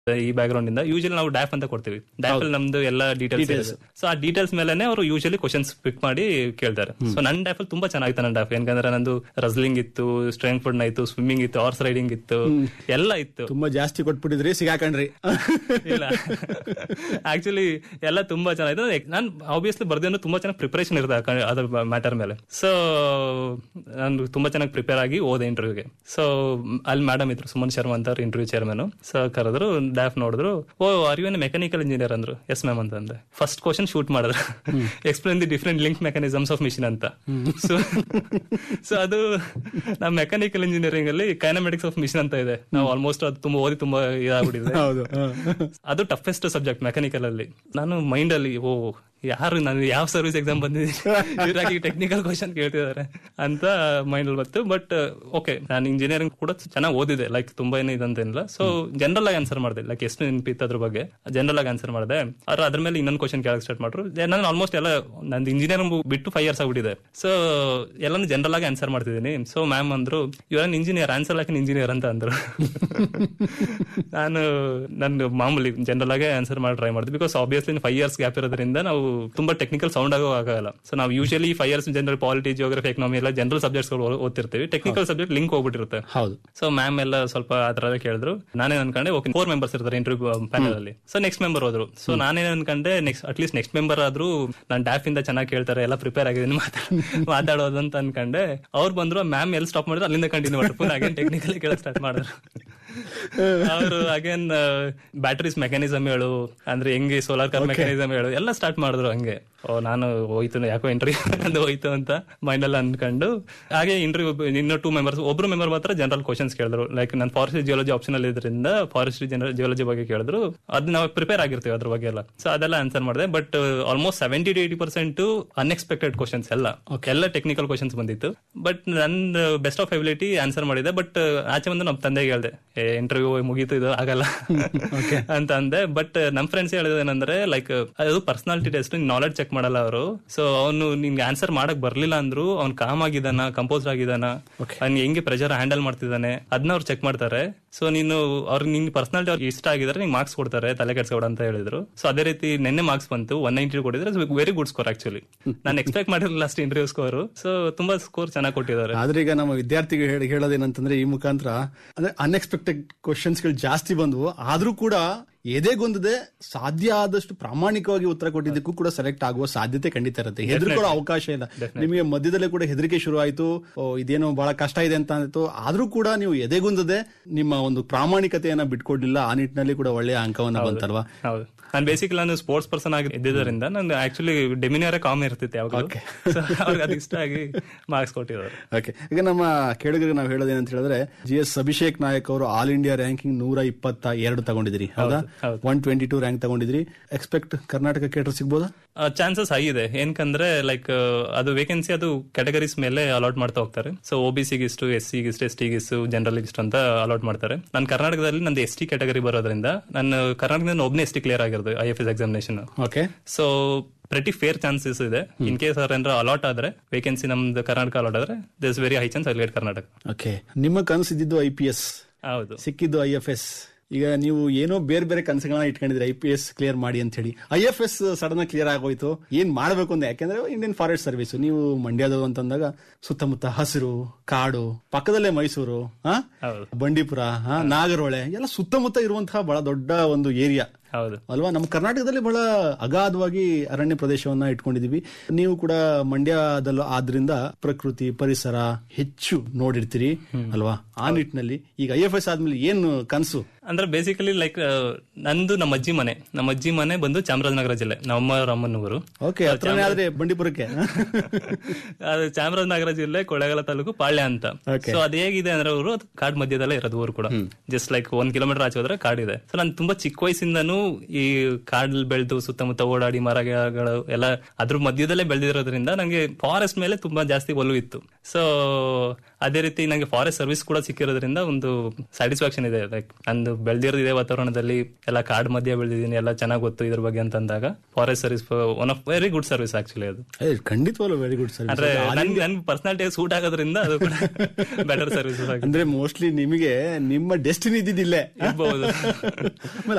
ಈ back ground ಇಂದ usually ನಾವು ಡ್ಯಾಫ್ ಅಂತ ಕೊಡ್ತೀವಿ ಡ್ಯಾಫ್ ಅಲ್ಲಿ ನಮ್ದು ಎಲ್ಲ ಡೀಟೇಲ್ಸ್ ಸೊ ಆ ಡೀಟೇಲ್ಸ್ ಮೇಲೆ ಅವರು ಯೂಶಲಿ ಕ್ವಶನ್ಸ್ ಪಿಕ್ ಮಾಡಿ ಕೇಳ್ತಾರೆ ಸೊ ನನ್ನ ಡ್ಯಾಫ್ ಅಲ್ಲಿ ತುಂಬಾ ಚೆನ್ನಾಗಿತ್ತು ನನ್ನ ಡ್ಯಾಫ್ ಯಾಕಂದ್ರೆ ನಂದು ರಸ್ಲಿಂಗ್ ಇತ್ತು ಸ್ಟ್ರೆಂಗ್ ಫುಡ್ ಇತ್ತು ಸ್ವಿಮ್ಮಿಂಗ್ ಇತ್ತು ಹಾರ್ಸ್ ರೈಡಿಂಗ್ ಇತ್ತು ಎಲ್ಲ ಇತ್ತು ತುಂಬಾ ಜಾಸ್ತಿ ಕೊಟ್ಬಿಟ್ಟಿದ್ರಿ ಸಿಗಾಕಂಡ್ರಿ ಇಲ್ಲ ಆಕ್ಚುಲಿ ಎಲ್ಲ ತುಂಬಾ ಚೆನ್ನಾಗಿತ್ತು ನಾನು ಆಬ್ವಿಯಸ್ಲಿ ಬರ್ದೇನು ತುಂಬಾ ಚೆನ್ನಾಗಿ ಪ್ರಿಪರೇಷನ್ ಇರುತ್ತೆ ಆ ಕ- ಅದ್ರ ಮ್ಯಾಟರ್ ಮೇಲೆ ಸೊ ನಾನು ತುಂಬಾ ಚೆನ್ನಾಗಿ ಪ್ರಿಪೇರ್ ಆಗಿ ಹೋದೆ ಇಂಟರ್ವ್ಯೂಗೆ ಸೊ ಅಲ್ಲಿ ಮೇಡಮ್ ಇದ್ರು ಸುಮನ್ ಶರ್ಮಾ ಅಂತ ಇಂಟರ್ವ್ಯೂ ಚೇರ್ಮನ್ ಸೊ ಕರೆದ್ರು ಡ್ಯಾಫ್ ನೋಡಿದ್ರು oh are you mechanical engineer ಅಂದ್ರು ಎಸ್ ಮ್ಯಾಮ್ ಅಂತ ಅಂದೆ ಫಸ್ಟ್ ಕ್ವಶನ್ ಶೂಟ್ ಮಾಡಿದ್ರು explain the different link mechanisms of machine ಅಂತ ಸೊ ಸೊ ಅದು ನಮ್ಮ ಮೆಕ್ಯಾನಿಕಲ್ ಇಂಜಿನಿಯರಿಂಗ್ ಅಲ್ಲಿ ಕೈನಮೆಟಿಕ್ಸ್ ಆಫ್ ಮಿಷಿನ್ ಅಂತ ಇದೆ ನಾವು ಆಲ್ಮೋಸ್ಟ್ ಅದು ತುಂಬಾ ಓದಿ ತುಂಬಾ ಇದಾಗ್ಬಿಟ್ಟಿದೆ ಹೌದು ಹ. ಅದು ಟಫೆಸ್ಟ್ ಸಬ್ಜೆಕ್ಟ್ ಮೆಕ್ಯಾನಿಕಲ್ ಅಲ್ಲಿ ನಾನು ಮೈಂಡ್ ಅಲ್ಲಿ ಓ ಯಾರು ನಾನು ಯಾವ ಸರ್ವಿಸ್ ಎಕ್ಸಾಮ್ ಬಂದಿದ್ದೀನಿ ಇವ್ರಾಗಿ ಟೆಕ್ನಿಕಲ್ ಕ್ವಶನ್ ಕೇಳ್ತಿದ್ದಾರೆ ಅಂತ ಮೈಂಡ್ ಅಲ್ಲಿ ಬಂತು ಬಟ್ ಓಕೆ ನಾನು ಇಂಜಿನಿಯರಿಂಗ್ ಕೂಡ ಚೆನ್ನಾಗಿ ಓದಿದೆ ಲೈಕ್ ತುಂಬಾ ಏನು ಇದಂತೇನಿಲ್ಲ ಸೊ ಜನರಲ್ ಆಗಿ ಆನ್ಸರ್ ಮಾಡಿದೆ ಲೈಕ್ ಎಷ್ಟು ನೆನಪಿತ್ತು ಅದ್ರ ಬಗ್ಗೆ ಜನರಲ್ ಆಗಿ ಆನ್ಸರ್ ಮಾಡಿದೆ ಆದ್ರೆ ಅದ್ರ ಮೇಲೆ ಇನ್ನೊಂದು ಕ್ವಶನ್ ಕೇಳಕ್ ಸ್ಟಾರ್ಟ್ ಮಾಡ್ರು ನಾನು ಆಲ್ಮೋಸ್ಟ್ ಎಲ್ಲ ನಂದು ಇಂಜಿನಿಯರಿಂಗ್ ಬಿಟ್ಟು ಫೈವ್ ಇಯರ್ಸ್ ಆಗ್ಬಿಟ್ಟಿದೆ ಸೊ ಎಲ್ಲಾನು ಜನರಲ್ ಆಗಿ ಆನ್ಸರ್ ಮಾಡ್ತಿದ್ದೀನಿ ಸೊ ಮ್ಯಾಮ್ ಅಂದ್ರು ಇವಾಗ ಇಂಜಿನಿಯರ್ ಆನ್ಸರ್ ಲಾಕಿನ್ ಇಂಜಿನಿಯರ್ ಅಂತ ಅಂದ್ರು ನಾನು ನನ್ನ ಮಾಮೂಲಿ ಜನರಲ್ ಆಗಿ ಆನ್ಸರ್ ಮಾಡಿ ಟ್ರೈ ಮಾಡಿದೆ because obviously five years gap ಇರೋದ್ರಿಂದ ನಾವು ತುಂಬಾ ಟೆಕ್ನಿಕಲ್ ಸೌಂಡ್ ಆಗೋ ಆಗಲ್ಲ ಸೊ ನಾವು usually five years general polity geography economy ಎಲ್ಲ ಜನರಲ್ ಸಬ್ಜೆಕ್ಟ್ಸ್ ಓದ್ತಿರ್ತೀವಿ ಟೆಕ್ನಿಕಲ್ ಸಬ್ಜೆಕ್ಟ್ ಲಿಂಕ್ ಹೋಗ್ಬಿಟ್ಟಿರುತ್ತೆ ಹೌದು ಸೊ ಮ್ಯಾಮ್ ಎಲ್ಲ ಸ್ವಲ್ಪ ಆ ತರ ಕೇಳಿದ್ರು ನಾನೇ ಅನ್ಕೊಂಡೆ ಓಕೆ ಫೋರ್ ಮೆಂಬರ್ಸ್ ಇರ್ತಾರೆ ಇಂಟರ್ವ್ಯೂ ಪ್ಯಾನಲ್ ಅಲ್ಲಿ ಸೊ ನೆಕ್ಸ್ಟ್ ಮೆಂಬರ್ ಹೋದ್ರು ಸೊ ನಾನೇನ್ ಅನ್ಕೊಂಡೆ ನೆಕ್ಸ್ಟ್ ಅಟ್ಲೀಸ್ಟ್ ನೆಕ್ಸ್ಟ್ ಮೆಂಬರ್ ಆದ್ರೂ ನಾನು ಡ್ಯಾಫ್ ಇಂದ ಚೆನ್ನಾಗಿ ಕೇಳ್ತಾರೆ ಎಲ್ಲ ಪ್ರಿಪೇರ್ ಆಗಿದ್ದೀನಿ ಮಾತಾಡೋದು ಅಂತ ಅನ್ಕೊಂಡೆ ಅವ್ರು ಬಂದ್ರು ಮ್ಯಾಮ್ ಎಲ್ಲಿ ಸ್ಟಾಪ್ ಮಾಡಿದ್ರು ಅಲ್ಲಿಂದ ಕಂಟಿನ್ಯೂ ಮಾಡಿದ್ರು ಪುನಃ ಅಗೇನ್ ಟೆಕ್ನಿಕಲ್ ಕೇಳಕ್ ಸ್ಟಾರ್ಟ್ ಮಾಡಿದ್ರು ಅವರು ಅಗೇನ್ ಬ್ಯಾಟರೀಸ್ ಮೆಕ್ಯಾನಿಸಮ್ ಹೇಳು ಅಂದ್ರೆ ಹೆಂಗೆ ಸೋಲಾರ್ ಕಾರ್ ಮೆಕ್ಯಾನಿಸಮ್ ಹೇಳು ಎಲ್ಲ ಸ್ಟಾರ್ಟ್ ಮಾಡಿದ್ರು ಹಂಗೆ ಓ ನಾನು ಹೋಯ್ತು ಯಾಕೋ ಇಂಟರ್ವ್ಯೂ ಅದು ಹೋಯ್ತು ಅಂತ ಮೈಂಡ್ ಅಲ್ಲಿ ಅನ್ಕೊಂಡು ಹಾಗೆ ಇಂಟರ್ವ್ಯೂ ಇನ್ನೂ ಟೂ ಮೆಂಬರ್ಸ್ ಒಬ್ರು ಮೆಂಬರ್ ಮಾತ್ರ ಜನರಲ್ ಕ್ವಶನ್ಸ್ ಕೇಳಿದ್ರು ಲೈಕ್ ನಾನು ಫಾರೆಸ್ಟ್ ಜಿಯಾಲಜಿ ಆಪ್ಷನ್ ಅಲ್ಲಿ ಇದ್ರಿಂದ ಫಾರೆಸ್ಟ್ ಜನರಲ್ ಜಿಯಾಲಜಿ ಬಗ್ಗೆ ಕೇಳಿದ್ರು ಅದ್ ನಾವು ಪ್ರಿಪೇರ್ ಆಗಿರ್ತೀವಿ ಅದ್ರ ಬಗ್ಗೆ ಎಲ್ಲ ಸೊ ಅದೆಲ್ಲ ಆನ್ಸರ್ ಮಾಡಿದೆ but almost seventy to eighty percent unexpected questions ಎಲ್ಲ ಎಲ್ಲ ಟೆಕ್ನಿಕಲ್ ಕ್ವಶನ್ಸ್ ಬಂದಿತ್ತು ಬಟ್ ನನ್ನ ಬೆಸ್ಟ್ ಆಫ್ ಎಬಿಲಿಟಿ ಆನ್ಸರ್ ಮಾಡಿದೆ ಬಟ್ ಆಚೆ ಬಂದು ನಮ್ಮ ತಂದೆಗೆ ಹೇಳ್ದೆ ಇಂಟರ್ವ್ಯೂ ಮುಗೀತು ಇದು ಆಗಲ್ಲ ಅಂತ ಅಂದೆ ಬಟ್ ನಮ್ ಫ್ರೆಂಡ್ಸ್ ಏನಂದ್ರೆ ಲೈಕ್ ಅದು ಪರ್ಸನಾಲಿಟಿ ಟೆಸ್ಟ್ ನಾಲೆಡ್ಜ್ ಚೆಕ್ ಮಾಡಲ್ಲ ಅವರು ಸೊ ಅವನು ನಿನ್ಗೆ ಆನ್ಸರ್ ಮಾಡಕ್ ಬರ್ಲಿಲ್ಲ ಅಂದ್ರು ಅವ್ನು ಕಾಮ್ ಆಗಿದಾನ ಕಂಪೋಸ್ ಆಗಿದಾನ ಅವ್ನ್ ಹೆಂಗೆ ಪ್ರೆಷರ್ ಹ್ಯಾಂಡಲ್ ಮಾಡ್ತಿದ್ದಾನೆ ಅದನ್ನ ಅವ್ರು ಚೆಕ್ ಮಾಡ್ತಾರೆ ಸೊ ನೀನು ಅವ್ರ ನಿನ್ ಪರ್ಸನಾಲಿಟಿ ಅವ್ರಿಗೆ ಇಷ್ಟ ಆಗಿದ್ರೆ ನಿಂಗೆ ಮಾರ್ಕ್ಸ್ ಕೊಡ್ತಾರೆ ತಲೆ ಕೆಡ್ಸ್ಕೊಡ ಅಂತ ಹೇಳಿದ್ರು ಸೊ ಅದೇ ರೀತಿ ನಿನ್ನೆ ಮಾರ್ಕ್ಸ್ ಬಂತು ಒನ್ ನೈಂಟಿ ಕೊಟ್ಟಿದ್ರೆ ವೆರಿ ಗುಡ್ ಸ್ಕೋರ್ ಆಕ್ಚುಲಿ ನಾನು ಎಕ್ಸ್ಪೆಕ್ಟ್ ಮಾಡಿರಲಿಲ್ಲ ಅಷ್ಟು ಇಂಟರ್ವ್ಯೂ ಸ್ಕೋರ್ ಸೊ ತುಂಬಾ ಸ್ಕೋರ್ ಚೆನ್ನಾಗಿ ಕೊಟ್ಟಿದ್ದಾರೆ ಆದ್ರೆ ಈಗ ನಮ್ಮ ವಿದ್ಯಾರ್ಥಿಗಳು ಹೇಳಿ ಹೇಳೋದೇನಂತಂದ್ರೆ ಈ ಮುಖಾಂತರ ಅಂದ್ರೆ ಅನ್ಎಕ್ಸ್ಪೆಕ್ಟೆಡ್ ಕ್ವಶನ್ಸ್ ಗಳು ಜಾಸ್ತಿ ಬಂದವು ಆದ್ರೂ ಕೂಡ ಎದೆಗೊಂದದೆ ಸಾಧ್ಯ ಆದಷ್ಟು ಪ್ರಾಮಾಣಿಕವಾಗಿ ಉತ್ತರ ಕೊಟ್ಟಿದ್ದಕ್ಕೂ ಕೂಡ ಸೆಲೆಕ್ಟ್ ಆಗುವ ಸಾಧ್ಯತೆ ಖಂಡಿತ ಇರುತ್ತೆ ಹೆದರ್ಕೊಳ್ಳೋ ಅವಕಾಶ ಇಲ್ಲ ನಿಮಗೆ ಮಧ್ಯದಲ್ಲೇ ಕೂಡ ಹೆದರಿಕೆ ಶುರು ಆಯ್ತು ಓ, ಇದೇನೋ ಬಹಳ ಕಷ್ಟ ಇದೆ ಅಂತ ಅಂದಿತ್ತು ಆದ್ರೂ ಕೂಡ ನೀವು ಎದೆಗುಂದದೆ ನಿಮ್ಮ ಒಂದು ಪ್ರಾಮಾಣಿಕತೆಯನ್ನ ಬಿಟ್ಕೊಡ್ಲಿಲ್ಲ ಆ ನಿಟ್ಟಿನಲ್ಲಿ ಕೂಡ ಒಳ್ಳೆಯ ಅಂಕವನ್ನ ಬಂತಲ್ವಾ ಹೌದು ನಾನು ಬೇಸಿಕಲಿ ನಾನು ಸ್ಪೋರ್ಟ್ಸ್ ಪರ್ಸನ್ ಆಗಿ ಇದ್ದಿದ್ದರಿಂದ ನಾನು ಆಕ್ಚುಲಿ ಡೆಮಿನಿಯರೇ ಕಾಮ್ ಇರ್ತಿತ್ತು ಯಾವಾಗ ಅವ್ರಿಗೆ ಅದು ಇಷ್ಟ ಆಗಿ ಮಾರ್ಕ್ಸ್ ಕೊಟ್ಟಿದ್ದಾರೆ ಓಕೆ ಈಗ ನಮ್ಮ ಕೇಳುಗರಿಗೆ ನಾವು ಹೇಳೋದೇನಂತ ಹೇಳಿದ್ರೆ ಜಿ ಎಸ್ ಅಭಿಷೇಕ್ ನಾಯಕ್ ಅವರು ಆಲ್ ಇಂಡಿಯಾ ರ್ಯಾಂಕಿಂಗ್ ನೂರ ಇಪ್ಪತ್ತ ಎರಡು ತಗೊಂಡಿದ್ರಿ ಹೌದಾ ಒನ್ ಟ್ವೆಂಟಿ ಟೂ ರ್ಯಾಂಕ್ ತಗೊಂಡಿದ್ರಿ ಎಕ್ಸ್ಪೆಕ್ಟ್ ಕರ್ನಾಟಕ ಕೇಟರ್ ಸಿಗ್ಬೋದಾ ಚಾನ್ಸಸ್ ಹೈ ಇದೆ ಏನಕಂದ್ರೆ ಲೈಕ್ ಅದು ವೇಕೆನ್ಸಿ ಅದು ಕ್ಯಾಟಗರೀಸ್ ಮೇಲೆ ಅಲಾಟ್ ಮಾಡ್ತಾ ಹೋಗ್ತಾರೆ ಸೊ ಒ ಬಿ ಸಿಗಿಷ್ಟು ಎಸ್ ಸಿಗಿಷ್ಟು ಎಸ್ ಟಿಗಿಷ್ಟು ಜನರಲ್ ಇಷ್ಟು ಅಂತ ಅಲಾಟ್ ಮಾಡ್ತಾರೆ ನಾನು ಕರ್ನಾಟಕದಲ್ಲಿ ನಂದು ಎಸ್ ಟಿ ಕ್ಯಾಟಗರಿ ಬರೋದ್ರಿಂದ ನಾನು ಕರ್ನಾಟಕದಿಂದ ಒಬ್ಬನೇ ಎಸ್ ಟಿ ಕ್ಲಿಯರ್ ಆಗಿರೋದು I F S examination okay so pretty fair chances ಇದೆ ಇನ್ ಕೇಸ್ ಅವ್ರ ಏನಾರ ಅಲಾಟ್ ಆದ್ರೆ ವೇಕೆನ್ಸಿ ನಮ್ದು ಕರ್ನಾಟಕ ಅಲಾಟ್ ಆದ್ರೆ this very high chance I get Karnataka okay ನಿಮ್ಮ ಕನಸಿದ್ದು ಐ ಪಿ ಎಸ್ ಹೌದು ಸಿಕ್ಕಿದ್ದು ಐ ಎಫ್ ಎಸ್ ಈಗ ನೀವು ಏನೋ ಬೇರೆ ಬೇರೆ ಕನಸುಗಳನ್ನ ಇಟ್ಕೊಂಡಿದ್ರಿ ಐ ಪಿ ಎಸ್ ಕ್ಲಿಯರ್ ಮಾಡಿ ಅಂತ ಹೇಳಿ I F S sudden clear ಆಗೋಯ್ತು ಏನ್ ಮಾಡಬೇಕು ಅಂತ ಯಾಕೆಂದ್ರೆ ಇಂಡಿಯನ್ ಫಾರೆಸ್ಟ್ ಸರ್ವಿಸ್ ನೀವು ಮಂಡ್ಯದವರು ಅಂತಂದಾಗ ಸುತ್ತಮುತ್ತ ಹಸಿರು ಕಾಡು ಪಕ್ಕದಲ್ಲೇ ಮೈಸೂರು ಆ? ಹೌದು. ಬಂಡೀಪುರ ಆ, ನಾಗರಹೊಳೆ ಎಲ್ಲ ಸುತ್ತಮುತ್ತ ಇರುವಂತಹ ಬಹಳ ದೊಡ್ಡ ಒಂದು ಏರಿಯಾ ಹೌದು ಅಲ್ವಾ ನಮ್ಮ ಕರ್ನಾಟಕದಲ್ಲಿ ಬಹಳ ಅಗಾಧವಾಗಿ ಅರಣ್ಯ ಪ್ರದೇಶವನ್ನ ಇಟ್ಕೊಂಡಿದೀವಿ ನೀವು ಕೂಡ ಮಂಡ್ಯದಲ್ಲೂ ಆದ್ರಿಂದ ಪ್ರಕೃತಿ ಪರಿಸರ ಹೆಚ್ಚು ನೋಡಿರ್ತೀರಿ ಅಲ್ವಾ ಆ ನಿಟ್ಟಿನಲ್ಲಿ ಈಗ ಐ ಎಫ್ ಎಸ್ ಆದ್ಮೇಲೆ ಏನು ಕನಸು ಅಂದ್ರೆ ಬೇಸಿಕಲಿ ಲೈಕ್ ನಂದು ನಮ್ಮ ಅಜ್ಜಿ ಮನೆ ನಮ್ಮ ಅಜ್ಜಿ ಮನೆ ಬಂದು ಚಾಮರಾಜನಗರ ಜಿಲ್ಲೆ ನಮ್ಮ ಅಮ್ಮನವರು ಓಕೆ ಹತ್ರನೇ ಆದ್ರೆ ಬಂಡೀಪುರಕ್ಕೆ ಅದು ಚಾಮರಾಜನಗರ ಜಿಲ್ಲೆ ಕೊಳ್ಳೇಗಾಲ ತಾಲೂಕು ಪಾಳ್ಯ ಅಂತ Okay. ಸೊ ಅದು ಹೇಗಿದೆ ಅಂದ್ರೆ ಅವರು ಕಾಡ್ ಮಧ್ಯದಲ್ಲೇ ಇರೋದು ಊರು ಕೂಡ ಜಸ್ಟ್ ಲೈಕ್ ಒಂದ್ ಕಿಲೋಮೀಟರ್ ಆಚೆ ಹೋದ್ರೆ ಕಾಡಿದೆ ಸೊ ನಾನು ತುಂಬಾ ಚಿಕ್ಕ ವಯಸ್ಸಿಂದನೂ ಈ ಕಾಡಲ್ಲಿ ಬೆಳೆದು ಸುತ್ತಮುತ್ತ ಓಡಾಡಿ ಮರಗಳು ಎಲ್ಲ ಅದ್ರ ಮಧ್ಯದಲ್ಲೇ ಬೆಳೆದಿರೋದ್ರಿಂದ ನಂಗೆ ಫಾರೆಸ್ಟ್ ಮೇಲೆ ತುಂಬಾ ಜಾಸ್ತಿ ಒಲವು ಇತ್ತು ಸೊ ಅದೇ ರೀತಿ ನಂಗೆ ಫಾರೆಸ್ಟ್ ಸರ್ವಿಸ್ ಕೂಡ ಸಿಕ್ಕಿರೋದ್ರಿಂದ ಒಂದು ಸ್ಯಾಟಿಸ್ಫ್ಯಾಕ್ಷನ್ ಇದೆ ಲೈಕ್ ನಂದು ಬೆಳೆದಿರೋದು ಇದೇ ವಾತಾವರಣದಲ್ಲಿ ಎಲ್ಲ ಕಾಡ್ ಮಧ್ಯ ಬೆಳೆದಿದ್ದೀನಿ ಎಲ್ಲ ಚೆನ್ನಾಗಿ ಗೊತ್ತು ಇದ್ರ ಬಗ್ಗೆ ಅಂತ ಅಂದಾಗ forest service one of very good service actually ಅದು ಏ, ಖಂಡಿತವಾಗ್ಲೂ ವೆರಿ ಗುಡ್ ಸರ್ವಿಸ್ ಅಂದ್ರೆ ನನ್ ನನ್ ಪರ್ಸನಾಲಿಟಿ ಸೂಟ್ ಆಗೋದ್ರಿಂದ ಅದು ಕೂಡ ಬೆಟರ್ ಸರ್ವಿಸಸ್ ಆಗಿದೆ ಅಂದ್ರೆ ಮೋಸ್ಟ್ಲಿ ನಿಮಗೆ ನಿಮ್ಮ ಡೆಸ್ಟಿನಿ ಇದ್ದಿದ್ದಿಲ್ಲೇ ಇರ್ಬಹುದು ಆಮೇಲೆ